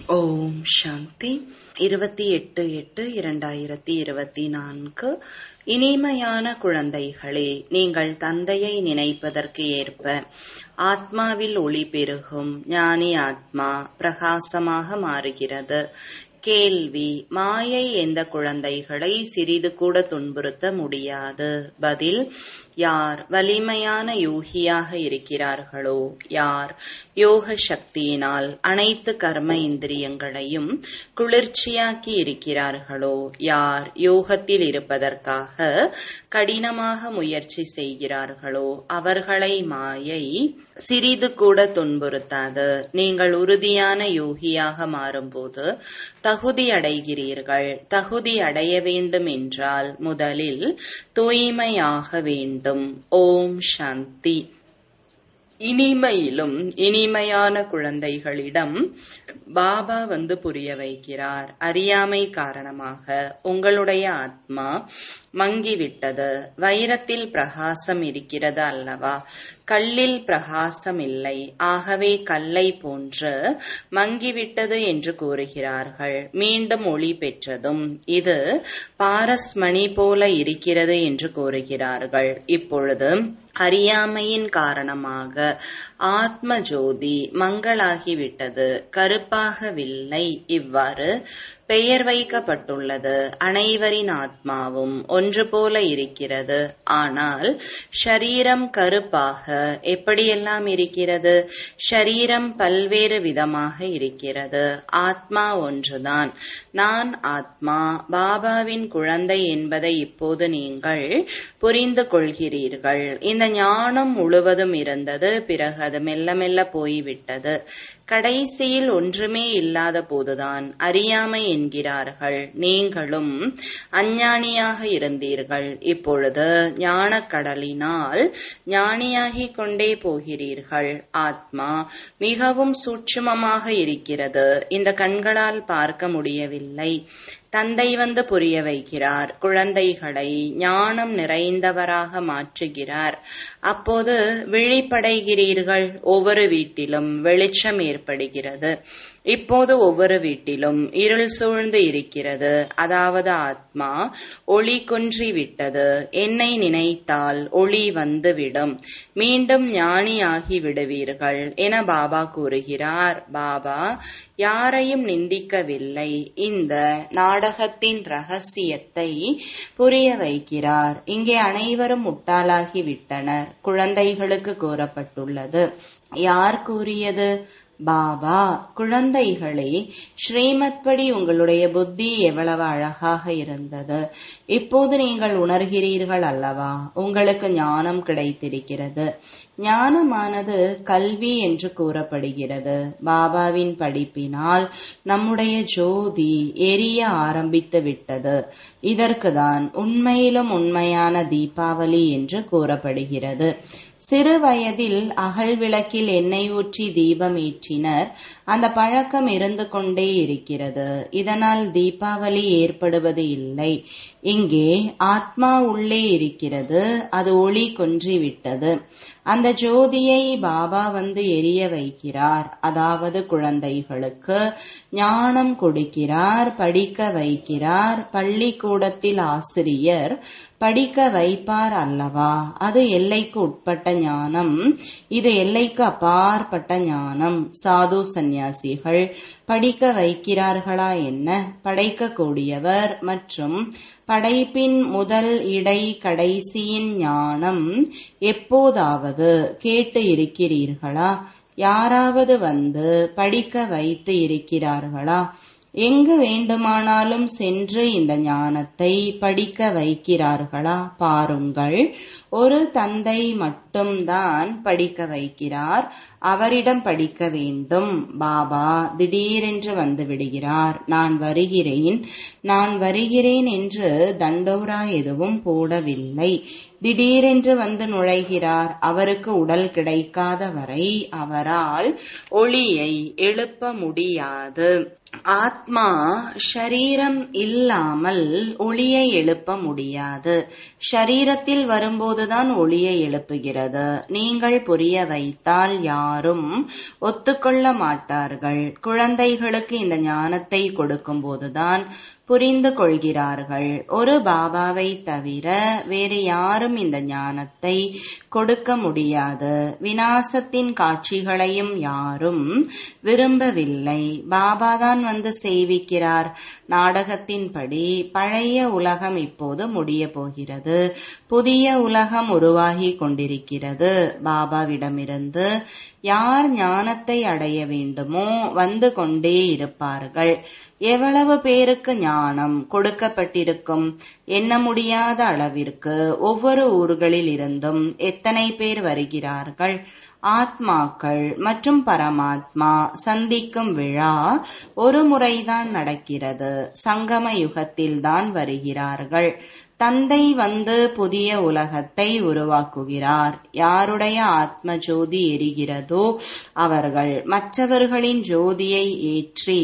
ஓம் சாந்தி இருபத்தி எட்டு எட்டு இரண்டாயிரத்தி இருபத்தி நான்கு இனிமையான குழந்தைகளே நீங்கள் தந்தையை நினைப்பதற்கு ஏற்ப ஆத்மாவில் ஒளி பெருகும் ஞானி ஆத்மா பிரகாசமாக மாறுகிறது கேள்வி மாயை எந்த குழந்தைகளை சிறிது கூட துன்புறுத்த முடியாது பதில் யார் வலிமையான யோகியாக இருக்கிறார்களோ யார் யோக சக்தியினால் அனைத்து கர்ம இந்திரியங்களையும் குளிர்ச்சியாக்கி இருக்கிறார்களோ யார் யோகத்தில் இருப்பதற்காக கடினமாக முயற்சி செய்கிறார்களோ அவர்களை மாயை சிறிது கூட துன்புறுத்தாது நீங்கள் உறுதியான யோகியாக மாறும்போது தகுதி அடைகிறீர்கள் தகுதி அடைய வேண்டும் என்றால் முதலில் தூய்மையாக வேண்டும் ஓம் சாந்தி இனிமையிலும் இனிமையான குழந்தைகளிடம் பாபா வந்து புரிய வைக்கிறார் அறியாமை காரணமாக உங்களுடைய ஆத்மா மங்கிவிட்டது வைரத்தில் பிரகாசம் இருக்கிறது அல்லவா கல்லில் பிரகாசம் இல்லை ஆகவே கல்லை போன்று மங்கிவிட்டது என்று கூறுகிறார்கள் மீண்டும் ஒளி பெற்றதும் இது பாரஸ்மணி போல இருக்கிறது என்று கூறுகிறார்கள் இப்பொழுது அறியாமையின் காரணமாக ஆத்ம ஜோதி மங்களாகிவிட்டது கருப்பாகவில்லை இவ்வாறு பெயர் வைக்கப்பட்டுள்ளது அனைவரின் ஆத்மாவும் ஒன்று போல இருக்கிறது ஆனால் ஷரீரம் கருப்பாக எப்படியெல்லாம் இருக்கிறது ஷரீரம் பல்வேறு விதமாக இருக்கிறது ஆத்மா ஒன்றுதான் நான் ஆத்மா பாபாவின் குழந்தை என்பதை இப்போது நீங்கள் புரிந்து கொள்கிறீர்கள் இந்த ஞானம் முழுவதும் இருந்தது பிறகு அது மெல்ல மெல்ல போய்விட்டது கடைசியில் ஒன்றுமே இல்லாத போதுதான் அறியாமை என்கிறார்கள் நீங்களும் அஞ்ஞானியாக இருந்தீர்கள் இப்பொழுது ஞானக்கடலினால் ஞானியாகிக் கொண்டே போகிறீர்கள் ஆத்மா மிகவும் சூட்சுமமாக இருக்கிறது இந்த கண்களால் பார்க்க முடியவில்லை தந்தை வந்து புரிய வைக்கிறார் குழந்தைகளை ஞானம் நிறைந்தவராக மாற்றுகிறார் அப்போது விழிப்படைகிறீர்கள் ஒவ்வொரு வீட்டிலும் வெளிச்சம் ஏற்படுகிறது இப்போது ஒவ்வொரு வீட்டிலும் இருள் சூழ்ந்து இருக்கிறது அதாவது ஆத்மா ஒளி குன்றி விட்டது என்னை நினைத்தால் ஒளி வந்துவிடும் மீண்டும் ஞானியாகி விடுவீர்கள் என பாபா கூறுகிறார் பாபா யாரையும் நிந்திக்கவில்லை இந்த நாடகத்தின் ரகசியத்தை புரிய வைக்கிறார் இங்கே அனைவரும் முட்டாளாகி விட்டனர் குழந்தைகளுக்கு கூறப்பட்டுள்ளது யார் கூறியது பாபா குழந்தைகளே ஸ்ரீமத் படி உங்களுடைய புத்தி எவ்வளவு அழகாக இருந்தது இப்போது நீங்கள் உணர்கிறீர்கள் அல்லவா உங்களுக்கு ஞானம் கிடைத்திருக்கிறது ஞானமானது கல்வி என்று கூறப்படுகிறது பாபாவின் படிப்பினால் நம்முடைய ஜோதி எரிய ஆரம்பித்து விட்டது இதற்குதான் உண்மையிலும் உண்மையான தீபாவளி என்று கூறப்படுகிறது சிறு வயதில் அகல் விளக்கில் எண்ணெய் ஊற்றி தீபம் ஏற்றினர் அந்த பழக்கம் இருந்து கொண்டே இருக்கிறது இதனால் தீபாவளி ஏற்படுவது இல்லை இங்கே ஆத்மா உள்ளே இருக்கிறது அது ஒளி கொன்றிவிட்டது அந்த ஜோதியை பாபா வந்து எரிய வைக்கிறார் அதாவது குழந்தைகளுக்கு ஞானம் கொடுக்கிறார் படிக்க வைக்கிறார் பள்ளிக்கூடத்தில் ஆசிரியர் படிக்க வைப்பார் அல்லவா அது எல்லைக்கு உட்பட்ட ஞானம் இது எல்லைக்கு அப்பாற்பட்ட ஞானம் சாது சந்நியாசிகள் படிக்க வைக்கிறார்களா என்ன படைக்கக்கூடியவர் மற்றும் படைப்பின் முதல் இடை கடைசியின் ஞானம் எப்போதாவது கேட்டு இருக்கிறீர்களா யாராவது வந்து படிக்க வைத்து இருக்கிறார்களா எங்கு வேண்டுமானாலும் சென்று இந்த ஞானத்தை படிக்க வைக்கிறார்களா பாருங்கள் ஒரு தந்தை மட்டும்தான் படிக்க வைக்கிறார் அவரிடம் படிக்க வேண்டும் பாபா திடீரென்று வந்து விடுகிறார் நான் வருகிறேன் நான் வருகிறேன் என்று தண்டோரா எதுவும் போடவில்லை திடீரென்று வந்து நுழைகிறார் அவருக்கு உடல் கிடைக்காத வரை அவரால் ஒளியை எழுப்ப முடியாது ஆத்மா ஷரீரம் இல்லாமல் ஒளியை எழுப்ப முடியாது ஷரீரத்தில் வரும்போதுதான் ஒளியை எழுப்புகிறது நீங்கள் புரிய வைத்தால் யாரும் ஒத்துக்கொள்ள மாட்டார்கள் குழந்தைகளுக்கு இந்த ஞானத்தை கொடுக்கும் போதுதான் புரிந்து கொள்கிறார்கள் ஒரு பாபாவை தவிர வேறு யாரும் இந்த ஞானத்தை கொடுக்க முடியாது வினாசத்தின் காட்சிகளையும் யாரும் விரும்பவில்லை பாபாதான் வந்து செய்விக்கிறார் நாடகத்தின்படி பழைய உலகம் இப்போது முடிய போகிறது புதிய உலகம் உருவாகி கொண்டிருக்கிறது பாபாவிடமிருந்து யார் ஞானத்தை அடைய வேண்டுமோ வந்து கொண்டே இருப்பார்கள் எவ்வளவு பேருக்கு ஞானம் கொடுக்கப்பட்டிருக்கும் எண்ண முடியாத அளவிற்கு ஒவ்வொரு ஊர்களில் இருந்தும் எத்தனை பேர் வருகிறார்கள் ஆத்மாக்கள் மற்றும் பரமாத்மா சந்திக்கும் விழா ஒரு முறைதான் நடக்கிறது சங்கம யுகத்தில்தான் வருகிறார்கள் தந்தை வந்து புதிய உலகத்தை உருவாக்குகிறார் யாருடைய ஆத்ம ஜோதி எரிகிறதோ அவர்கள் மற்றவர்களின் ஜோதியை ஏற்றி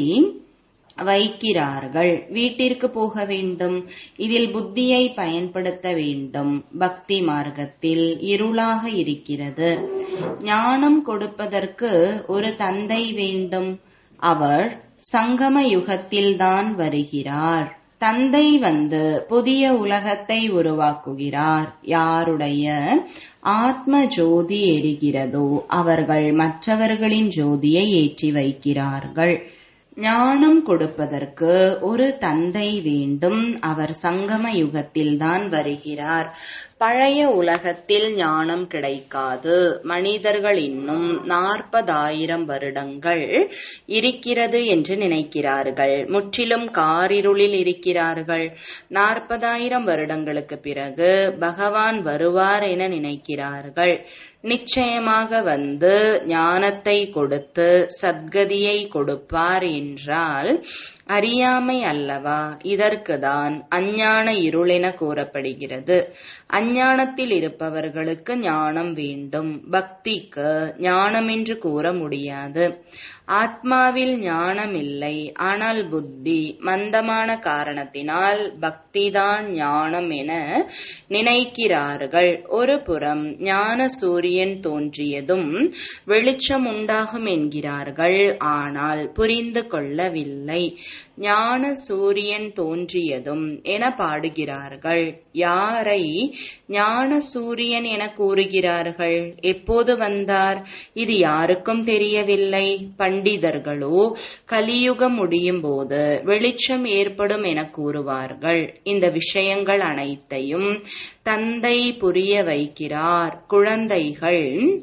வைக்கிறார்கள் வீட்டிற்கு போக வேண்டும் இதில் புத்தியை பயன்படுத்த வேண்டும் பக்தி மார்க்கத்தில் இருளாக இருக்கிறது ஞானம் கொடுப்பதற்கு ஒரு தந்தை வேண்டும் அவர் சங்கம யுகத்தில்தான் வருகிறார் தந்தை வந்து புதிய உலகத்தை உருவாக்குகிறார் யாருடைய ஆத்ம ஜோதி எரிகிறதோ அவர்கள் மற்றவர்களின் ஜோதியை ஏற்றி வைக்கிறார்கள் ஞானம் கொடுப்பதற்கு ஒரு தந்தை வேண்டும் அவர் சங்கம யுகத்தில்தான் வருகிறார் பழைய உலகத்தில் ஞானம் கிடைக்காது மனிதர்கள் இன்னும் நாற்பதாயிரம் வருடங்கள் இருக்கிறது என்று நினைக்கிறார்கள் முற்றிலும் காரிருளில் இருக்கிறார்கள் நாற்பதாயிரம் வருடங்களுக்கு பிறகு பகவான் வருவார் என நினைக்கிறார்கள் நிச்சயமாக வந்து ஞானத்தை கொடுத்து சத்கதியை கொடுப்பார் என்றால் அறியாமை அல்லவா இதற்குதான் அஞ்ஞான இருள் என கூறப்படுகிறது அஞ்ஞானத்தில் இருப்பவர்களுக்கு ஞானம் வேண்டும் பக்திக்கு ஞானம் என்று கூற முடியாது ஆத்மாவில் ஞானம் இல்லை ஆனால் புத்தி மந்தமான காரணத்தினால் பக்திதான் ஞானம் என நினைக்கிறார்கள் ஒரு புறம் ஞான சூரியன் தோன்றியதும் வெளிச்சம் உண்டாகும் என்கிறார்கள் ஆனால் புரிந்து கொள்ளவில்லை ஞான சூரியன் தோன்றியதும் என பாடுகிறார்கள் யாரை ஞான சூரியன் என கூறுகிறார்கள் எப்போது வந்தார் இது யாருக்கும் தெரியவில்லை பண்டிதர்களோ கலியுகம் முடியும் போது வெளிச்சம் ஏற்படும் என கூறுவார்கள் இந்த விஷயங்கள் அனைத்தையும் தந்தை புரிய வைக்கிறார் குழந்தைகள்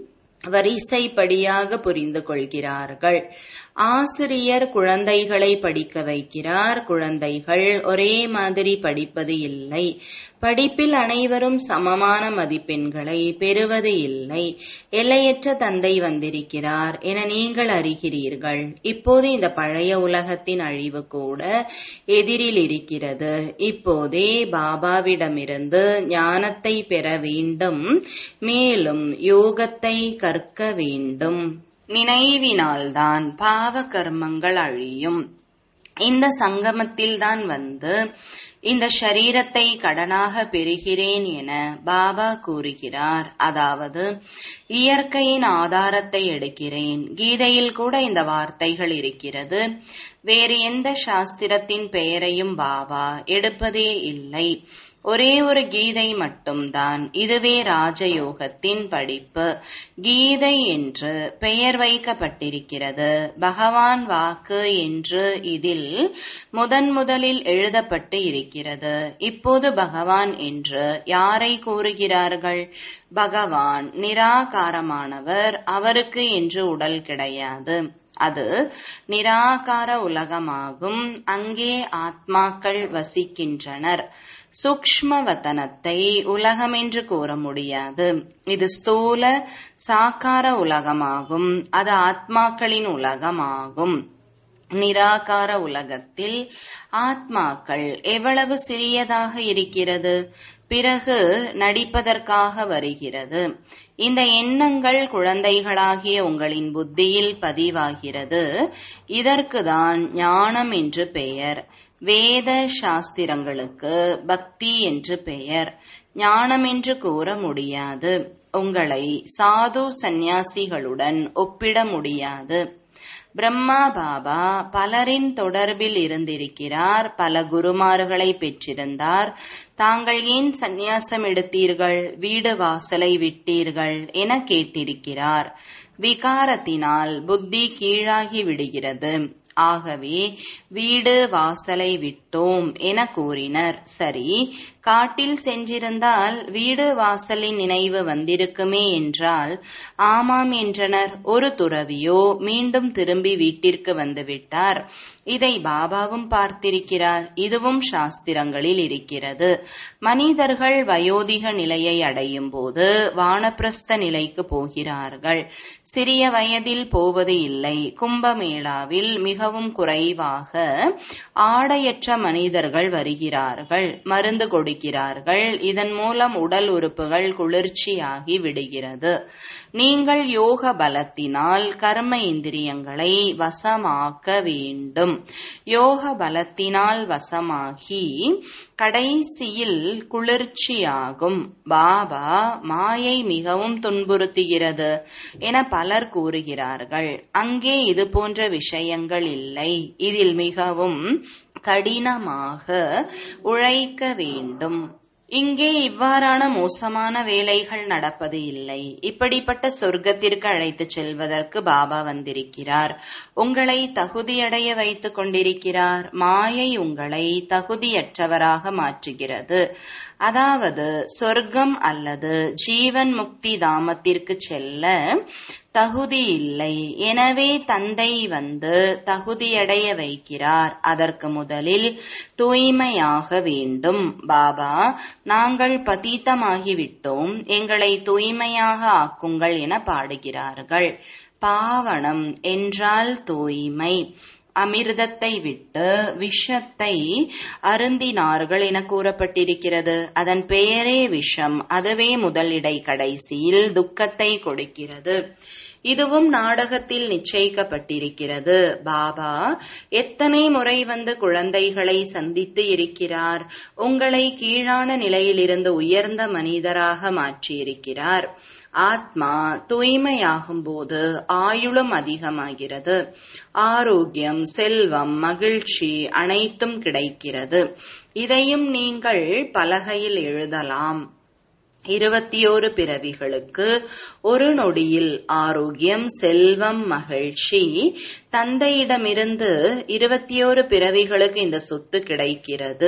வரிசைப்படியாக புரிந்து கொள்கிறார்கள் ஆசிரியர் குழந்தைகளை படிக்க வைக்கிறார் குழந்தைகள் ஒரே மாதிரி படிப்பது இல்லை படிப்பில் அனைவரும் சமமான மதிப்பெண்களை பெறுவது இல்லை எல்லையற்ற தந்தை வந்திருக்கிறார் என நீங்கள் அறிகிறீர்கள் இப்போது இந்த பழைய உலகத்தின் அழிவு கூட எதிரில் இருக்கிறது இப்போதே பாபாவிடமிருந்து ஞானத்தை பெற வேண்டும் மேலும் யோகத்தை கற்க வேண்டும் நினைவினால்தான் பாவ கர்மங்கள் அழியும் இந்த சங்கமத்தில்தான் வந்து இந்த ஷரீரத்தை கடனாக பெறுகிறேன் என பாபா கூறுகிறார் அதாவது இயற்கையின் ஆதாரத்தை எடுக்கிறேன் கீதையில் கூட இந்த வார்த்தைகள் இருக்கிறது வேறு எந்த சாஸ்திரத்தின் பெயரையும் பாபா எடுப்பதே இல்லை ஒரே ஒரு கீதை மட்டும்தான் இதுவே ராஜயோகத்தின் படிப்பு கீதை என்று பெயர் வைக்கப்பட்டிருக்கிறது பகவான் வாக்கு என்று இதில் முதன் முதலில் எழுதப்பட்டு இருக்கிறது இப்போது பகவான் என்று யாரை கூறுகிறார்கள் பகவான் நிராகாரமானவர் அவருக்கு என்று உடல் கிடையாது அது நிராகார உலகமாகும் அங்கே ஆத்மாக்கள் வசிக்கின்றனர் சூக்ஷ்மவதனத்தை உலகம் என்று கூற முடியாது இது ஸ்தூல சாக்கார உலகமாகும் அது ஆத்மாக்களின் உலகமாகும் நிராகார உலகத்தில் ஆத்மாக்கள் எவ்வளவு சிறியதாக இருக்கிறது பிறகு நடிப்பதற்காக வருகிறது இந்த எண்ணங்கள் குழந்தைகளாகிய உங்களின் புத்தியில் பதிவாகிறது இதற்குதான் ஞானம் என்று பெயர் வேத சாஸ்திரங்களுக்கு பக்தி என்று பெயர் ஞானம் என்று கூற முடியாது உங்களை சாது சந்நியாசிகளுடன் ஒப்பிட முடியாது பிரம்மா பாபா பலரின் தொடர்பில் இருந்திருக்கிறார் பல குருமார்களை பெற்றிருந்தார் தாங்கள் ஏன் சந்நியாசம் எடுத்தீர்கள் வீடு வாசலை விட்டீர்கள் என கேட்டிருக்கிறார் விகாரத்தினால் புத்தி கீழாகி விடுகிறது ஆகவே வீடு வாசலை விட்டோம் என கூறினர் சரி காட்டில் சென்றிருந்தால் வீடு வாசலின் நினைவு வந்திருக்குமே என்றால் ஆமாம் என்றனர் ஒரு துறவியோ மீண்டும் திரும்பி வீட்டிற்கு வந்துவிட்டார் இதை பாபாவும் பார்த்திருக்கிறார் இதுவும் சாஸ்திரங்களில் இருக்கிறது மனிதர்கள் வயோதிக நிலையை அடையும் போது வானப்பிரஸ்த நிலைக்கு போகிறார்கள் சிறிய வயதில் போவது இல்லை கும்பமேளாவில் மிகவும் குறைவாக ஆடையற்ற மனிதர்கள் வருகிறார்கள் மருந்து கொடுக்கிறார்கள் இதன் மூலம் உடல் உறுப்புகள் குளிர்ச்சியாகி விடுகிறது நீங்கள் யோக பலத்தினால் கர்ம இந்திரியங்களை வசமாக்க வேண்டும் யோக பலத்தினால் வசமாகி கடைசியில் குளிர்ச்சியாகும் பாபா மாயை மிகவும் துன்புறுத்துகிறது என பலர் கூறுகிறார்கள் அங்கே இது போன்ற விஷயங்கள் இல்லை இதில் மிகவும் கடினமாக உழைக்க வேண்டும் இங்கே இவ்வாறான மோசமான வேலைகள் நடப்பது இல்லை இப்படிப்பட்ட சொர்க்கத்திற்கு அழைத்துச் செல்வதற்கு பாபா வந்திருக்கிறார் உங்களை தகுதியடைய வைத்துக் கொண்டிருக்கிறார் மாயை உங்களை தகுதியற்றவராக மாற்றுகிறது அதாவது சொர்க்கம் அல்லது ஜீவன் முக்தி தாமத்திற்கு செல்ல தகுதி இல்லை எனவே தந்தை வந்து தகுதியடைய வைக்கிறார் அதற்கு முதலில் தூய்மையாக வேண்டும் பாபா நாங்கள் பதீத்தமாகிவிட்டோம் எங்களை தூய்மையாக ஆக்குங்கள் என பாடுகிறார்கள் பாவனம் என்றால் தூய்மை அமிர்தத்தை விட்டு விஷத்தை அருந்தினார்கள் என கூறப்பட்டிருக்கிறது அதன் பெயரே விஷம் அதுவே முதலிடை கடைசியில் துக்கத்தை கொடுக்கிறது இதுவும் நாடகத்தில் நிச்சயிக்கப்பட்டிருக்கிறது பாபா எத்தனை முறை வந்து குழந்தைகளை சந்தித்து இருக்கிறார் உங்களை கீழான நிலையிலிருந்து உயர்ந்த மனிதராக மாற்றியிருக்கிறார் ஆத்மா தூய்மையாகும் போது ஆயுளும் அதிகமாகிறது ஆரோக்கியம் செல்வம் மகிழ்ச்சி அனைத்தும் கிடைக்கிறது இதையும் நீங்கள் பலகையில் எழுதலாம் இருபத்தியோரு பிறவிகளுக்கு ஒரு நொடியில் ஆரோக்கியம் செல்வம் மகிழ்ச்சி தந்தையிடமிருந்து இருபத்தியோரு பிறவிகளுக்கு இந்த சொத்து கிடைக்கிறது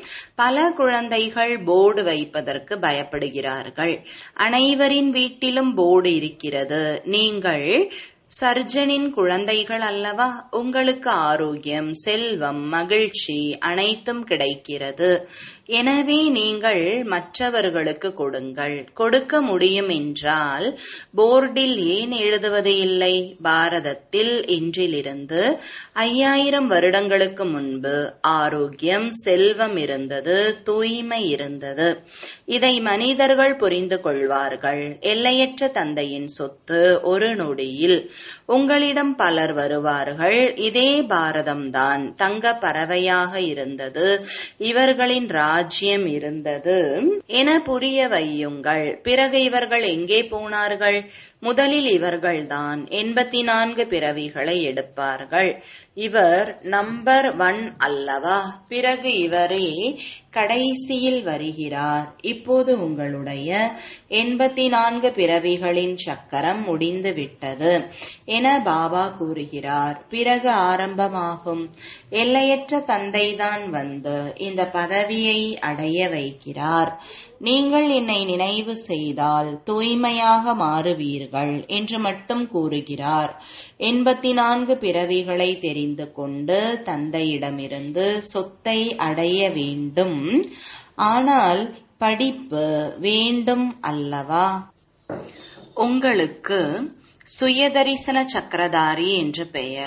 பல குழந்தைகள் போர்டு வைப்பதற்கு பயப்படுகிறார்கள் அனைவரின் வீட்டிலும் போர்டு இருக்கிறது நீங்கள் சர்ஜனின் குழந்தைகள் அல்லவா உங்களுக்கு ஆரோக்கியம் செல்வம் மகிழ்ச்சி அனைத்தும் கிடைக்கிறது எனவே நீங்கள் மற்றவர்களுக்கு கொடுங்கள் கொடுக்க முடியும் என்றால் போர்டில் ஏன் எழுதுவது இல்லை பாரதத்தில் இன்றிலிருந்து ஐயாயிரம் வருடங்களுக்கு முன்பு ஆரோக்கியம் செல்வம் இருந்தது தூய்மை இருந்தது இதை மனிதர்கள் புரிந்து கொள்வார்கள் எல்லையற்ற தந்தையின் சொத்து ஒரு நொடியில் உங்களிடம் பலர் வருவார்கள் இதே பாரதம்தான் தங்க பறவையாக இருந்தது இவர்களின் ராஜ்யம் இருந்தது என புரிய வையுங்கள் பிறகு இவர்கள் எங்கே போனார்கள் முதலில் இவர்கள்தான் எண்பத்தி நான்கு பிறவிகளை எடுப்பார்கள் இவர் நம்பர் ஒன் அல்லவா பிறகு இவரே கடைசியில் வருகிறார் இப்போது உங்களுடைய எண்பத்தி நான்கு பிறவிகளின் சக்கரம் முடிந்து விட்டது என பாபா கூறுகிறார் பிறகு ஆரம்பமாகும் எல்லையற்ற தந்தைதான் வந்து இந்த பதவியை அடைய வைக்கிறார் நீங்கள் என்னை நினைவு செய்தால் தூய்மையாக மாறுவீர்கள் என்று மட்டும் கூறுகிறார் எண்பத்தி நான்கு பிறவிகளை தெரிந்து கொண்டு தந்தையிடமிருந்து சொத்தை அடைய வேண்டும் ஆனால் படிப்பு வேண்டும் அல்லவா உங்களுக்கு சுயதரிசன சக்கரதாரி என்று பெயர்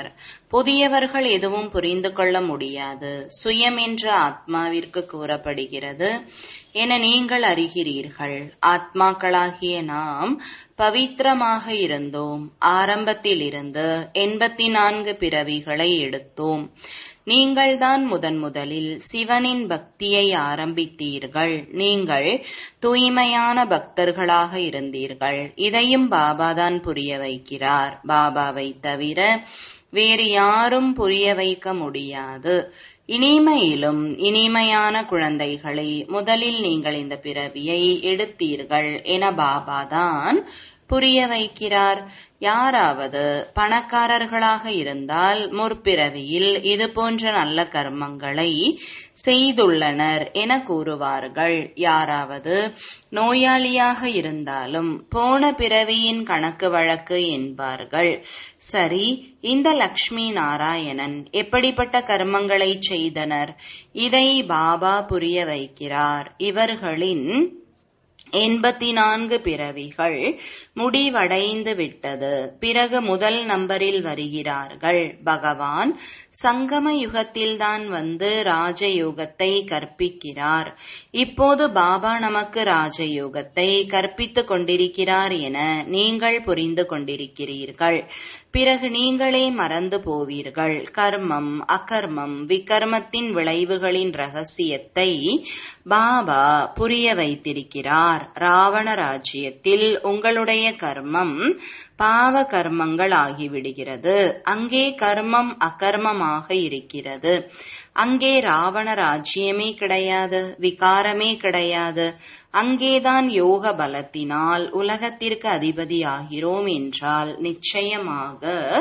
புதியவர்கள் எதுவும் புரிந்து கொள்ள முடியாது சுயம் என்ற ஆத்மாவிற்கு கூறப்படுகிறது என நீங்கள் அறிகிறீர்கள் ஆத்மாக்களாகிய நாம் பவித்திரமாக இருந்தோம் ஆரம்பத்திலிருந்து எண்பத்தி நான்கு பிறவிகளை எடுத்தோம் நீங்கள்தான் முதன் முதலில் சிவனின் பக்தியை ஆரம்பித்தீர்கள் நீங்கள் தூய்மையான பக்தர்களாக இருந்தீர்கள் இதையும் பாபாதான் புரிய வைக்கிறார் பாபாவை தவிர வேறு யாரும் புரிய வைக்க முடியாது இனிமையிலும் இனிமையான குழந்தைகளை முதலில் நீங்கள் இந்த பிறவியை எடுத்தீர்கள் என பாபாதான் புரிய வைக்கிறார் யாராவது பணக்காரர்களாக இருந்தால் முற்பிறவியில் இது போன்ற நல்ல கர்மங்களை செய்துள்ளனர் என கூறுவார்கள் யாராவது நோயாளியாக இருந்தாலும் போன பிறவியின் கணக்கு வழக்கு என்பார்கள் சரி இந்த லக்ஷ்மி நாராயணன் எப்படிப்பட்ட கர்மங்களை செய்தனர் இதை பாபா புரிய வைக்கிறார் இவர்களின் எண்பத்தி நான்கு பிறவிகள் முடிவடைந்து விட்டது பிறகு முதல் நம்பரில் வருகிறார்கள் பகவான் சங்கம யுகத்தில்தான் வந்து ராஜயோகத்தை கற்பிக்கிறார் இப்போது பாபா நமக்கு ராஜயோகத்தை கற்பித்துக் கொண்டிருக்கிறார் என நீங்கள் புரிந்து கொண்டிருக்கிறீர்கள் பிறகு நீங்களே மறந்து போவீர்கள் கர்மம் அகர்மம் விகர்மத்தின் விளைவுகளின் ரகசியத்தை பாபா புரிய வைத்திருக்கிறார் ராவண ராஜ்யத்தில் உங்களுடைய கர்மம் பாவ கர்மங்கள் ஆகிவிடுகிறது அங்கே கர்மம் அகர்மமாக இருக்கிறது அங்கே ராவண ராஜ்யமே கிடையாது விகாரமே கிடையாது அங்கேதான் யோக பலத்தினால் உலகத்திற்கு அதிபதி ஆகிறோம் என்றால் நிச்சயமாக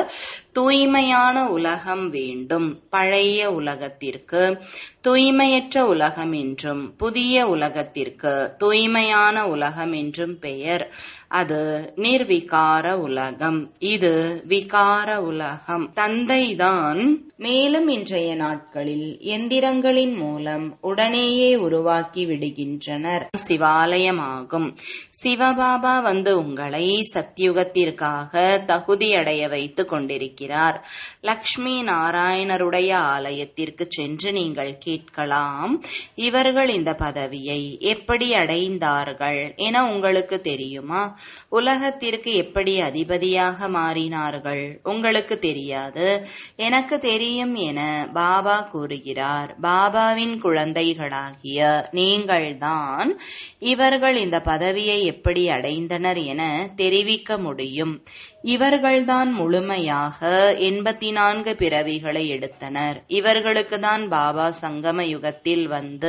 தூய்மையான உலகம் வேண்டும் பழைய உலகத்திற்கு தூய்மையற்ற உலகம் என்றும் புதிய உலகத்திற்கு தூய்மையான உலகம் என்றும் பெயர் அது நிர்விகார உலகம் இது விகார உலகம் தந்தைதான் மேலும் இன்றைய நாட்களில் எந்திரங்களின் மூலம் உடனேயே உருவாக்கி விடுகின்றனர் சிவாலயமாகும் சிவபாபா வந்து உங்களை சத்தியுகத்திற்காக தகுதியடைய வைத்துக் கொண்டிருக்கிறார் லக்ஷ்மி நாராயணருடைய ஆலயத்திற்கு சென்று நீங்கள் கேட்கலாம் இவர்கள் இந்த பதவியை எப்படி அடைந்தார்கள் என உங்களுக்கு தெரியுமா உலகத்திற்கு எப்படி அதிபதியாக மாறினார்கள் உங்களுக்கு தெரியாது எனக்கு தெரியும் என பாபா கூறுகிறார் பாபாவின் குழந்தைகளாகிய நீங்கள்தான் இவர்கள் இந்த பதவியை எப்படி அடைந்தனர் என தெரிவிக்க முடியும் இவர்கள்தான் முழுமையாக எண்பத்தி நான்கு பிறவிகளை எடுத்தனர் இவர்களுக்கு தான் பாபா சங்கம யுகத்தில் வந்து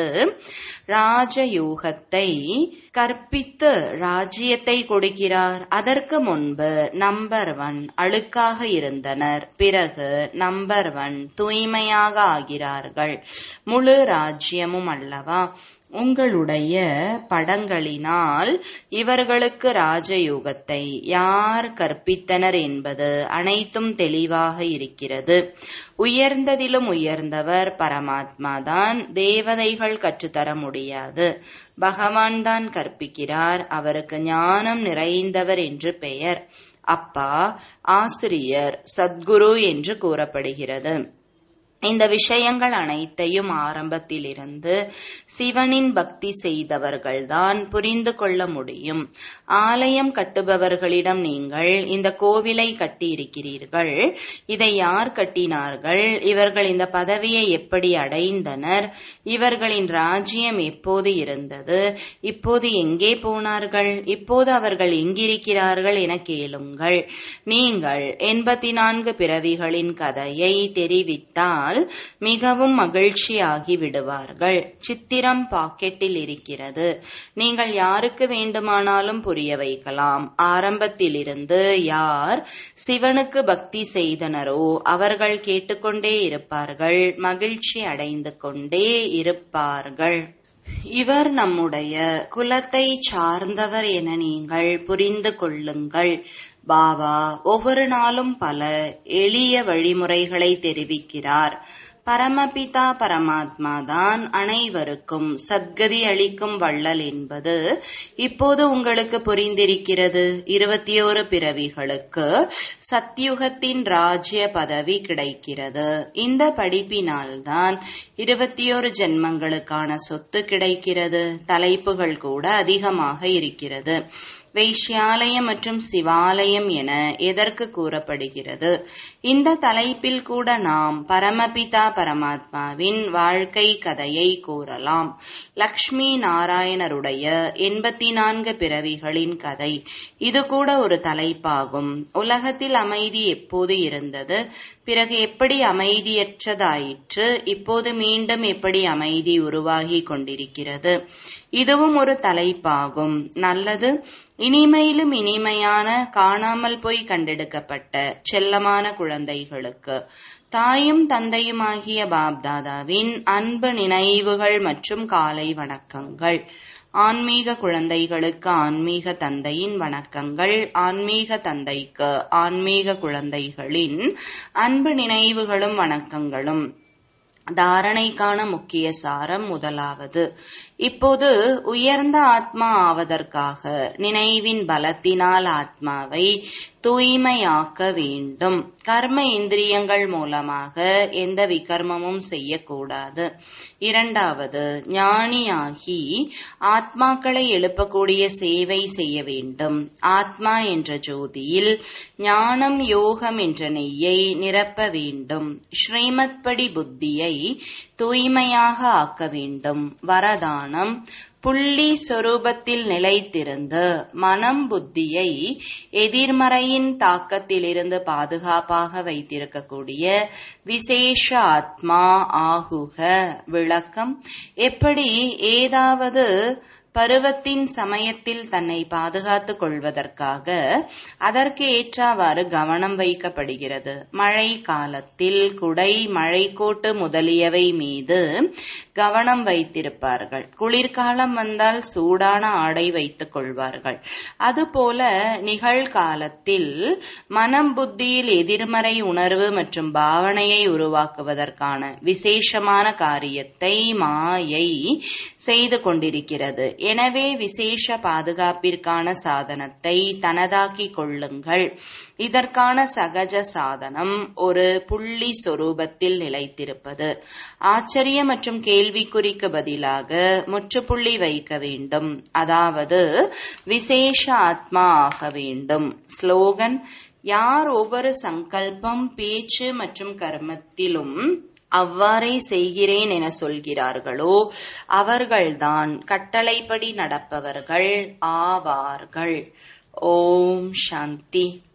ராஜயூகத்தை கற்பித்து ராஜ்யத்தை கொடுக்கிறார் அதற்கு முன்பு நம்பர் ஒன் அழுக்காக இருந்தனர் பிறகு நம்பர் ஒன் தூய்மையாக ஆகிறார்கள் முழு ராஜ்யமும் அல்லவா உங்களுடைய படங்களினால் இவர்களுக்கு ராஜயோகத்தை யார் கற்பித்தனர் என்பது அனைத்தும் தெளிவாக இருக்கிறது உயர்ந்ததிலும் உயர்ந்தவர் பரமாத்மாதான் தேவதைகள் கற்றுத்தர முடியாது பகவான் தான் கற்பிக்கிறார் அவருக்கு ஞானம் நிறைந்தவர் என்று பெயர் அப்பா ஆசிரியர் சத்குரு என்று கூறப்படுகிறது இந்த விஷயங்கள் அனைத்தையும் ஆரம்பத்திலிருந்து சிவனின் பக்தி செய்தவர்கள்தான் புரிந்து கொள்ள முடியும் ஆலயம் கட்டுபவர்களிடம் நீங்கள் இந்த கோவிலை கட்டியிருக்கிறீர்கள் இதை யார் கட்டினார்கள் இவர்கள் இந்த பதவியை எப்படி அடைந்தனர் இவர்களின் ராஜ்யம் எப்போது இருந்தது இப்போது எங்கே போனார்கள் இப்போது அவர்கள் எங்கிருக்கிறார்கள் என கேளுங்கள் நீங்கள் எண்பத்தி நான்கு பிறவிகளின் கதையை தெரிவித்தால் சொன்னால் மிகவும் மகிழ்ச்சியாகி விடுவார்கள் சித்திரம் பாக்கெட்டில் இருக்கிறது நீங்கள் யாருக்கு வேண்டுமானாலும் புரிய வைக்கலாம் ஆரம்பத்திலிருந்து யார் சிவனுக்கு பக்தி செய்தனரோ அவர்கள் கேட்டுக்கொண்டே இருப்பார்கள் மகிழ்ச்சி அடைந்து கொண்டே இருப்பார்கள் இவர் நம்முடைய குலத்தை சார்ந்தவர் என நீங்கள் புரிந்து கொள்ளுங்கள் பாபா ஒவ்வொரு நாளும் பல எளிய வழிமுறைகளை தெரிவிக்கிறார் பரமபிதா பரமாத்மா தான் அனைவருக்கும் சத்கதி அளிக்கும் வள்ளல் என்பது இப்போது உங்களுக்கு புரிந்திருக்கிறது இருபத்தி ஓரு பிறவிகளுக்கு சத்யுகத்தின் ராஜ்ய பதவி கிடைக்கிறது இந்த படிப்பினால்தான் இருபத்தி ஓரு ஜென்மங்களுக்கான சொத்து கிடைக்கிறது தலைப்புகள் கூட அதிகமாக இருக்கிறது வைஷ்யாலயம் மற்றும் சிவாலயம் என எதற்கு கூறப்படுகிறது இந்த தலைப்பில் கூட நாம் பரமபிதா பரமாத்மாவின் வாழ்க்கை கதையை கூறலாம் லக்ஷ்மி நாராயணருடைய எண்பத்தி நான்கு பிறவிகளின் கதை இது கூட ஒரு தலைப்பாகும் உலகத்தில் அமைதி எப்போது இருந்தது பிறகு எப்படி அமைதியற்றதாயிற்று இப்போது மீண்டும் எப்படி அமைதி உருவாகி கொண்டிருக்கிறது இதுவும் ஒரு தலைப்பாகும் நல்லது இனிமையிலும் இனிமையான காணாமல் போய் கண்டெடுக்கப்பட்ட செல்லமான குழந்தைகளுக்கு தாயும் தந்தையுமாகிய பாப்தாதாவின் அன்பு நினைவுகள் மற்றும் காலை வணக்கங்கள் ஆன்மீக குழந்தைகளுக்கு ஆன்மீக தந்தையின் வணக்கங்கள் ஆன்மீக தந்தைக்கு ஆன்மீக குழந்தைகளின் அன்பு நினைவுகளும் வணக்கங்களும் தாரணைக்கான முக்கிய சாரம் முதலாவது இப்போது உயர்ந்த ஆத்மா ஆவதற்காக நினைவின் பலத்தினால் ஆத்மாவை தூய்மையாக்க வேண்டும் கர்ம இந்திரியங்கள் மூலமாக எந்த விகர்மமும் செய்யக்கூடாது இரண்டாவது ஞானியாகி ஆத்மாக்களை எழுப்பக்கூடிய சேவை செய்ய வேண்டும் ஆத்மா என்ற ஜோதியில் ஞானம் யோகம் என்ற நெய்யை நிரப்ப வேண்டும் ஸ்ரீமத் படி புத்தியை தூய்மையாக ஆக்க வேண்டும் வரதானம் புள்ளி சொரூபத்தில் நிலைத்திருந்து மனம் புத்தியை எதிர்மறையின் தாக்கத்திலிருந்து பாதுகாப்பாக வைத்திருக்கக்கூடிய விசேஷ ஆத்மா ஆகுக விளக்கம் எப்படி ஏதாவது பருவத்தின் சமயத்தில் தன்னை பாதுகாத்துக் கொள்வதற்காக அதற்கு ஏற்றவாறு கவனம் வைக்கப்படுகிறது மழை காலத்தில் குடை மழைக்கோட்டு முதலியவை மீது கவனம் வைத்திருப்பார்கள் குளிர்காலம் வந்தால் சூடான ஆடை வைத்துக் கொள்வார்கள் அதுபோல நிகழ்காலத்தில் மனம் புத்தியில் எதிர்மறை உணர்வு மற்றும் பாவனையை உருவாக்குவதற்கான விசேஷமான காரியத்தை மாயை செய்து கொண்டிருக்கிறது எனவே விசேஷ பாதுகாப்பிற்கான சாதனத்தை தனதாக்கிக் கொள்ளுங்கள் இதற்கான சகஜ சாதனம் ஒரு புள்ளி சொரூபத்தில் நிலைத்திருப்பது ஆச்சரிய மற்றும் கேள்விக்குறிக்கு பதிலாக முற்றுப்புள்ளி வைக்க வேண்டும் அதாவது விசேஷ ஆத்மா ஆக வேண்டும் ஸ்லோகன் யார் ஒவ்வொரு சங்கல்பம் பேச்சு மற்றும் கர்மத்திலும் அவ்வாறே செய்கிறேன் என சொல்கிறார்களோ அவர்கள்தான் கட்டளைப்படி நடப்பவர்கள் ஆவார்கள் ஓம் சாந்தி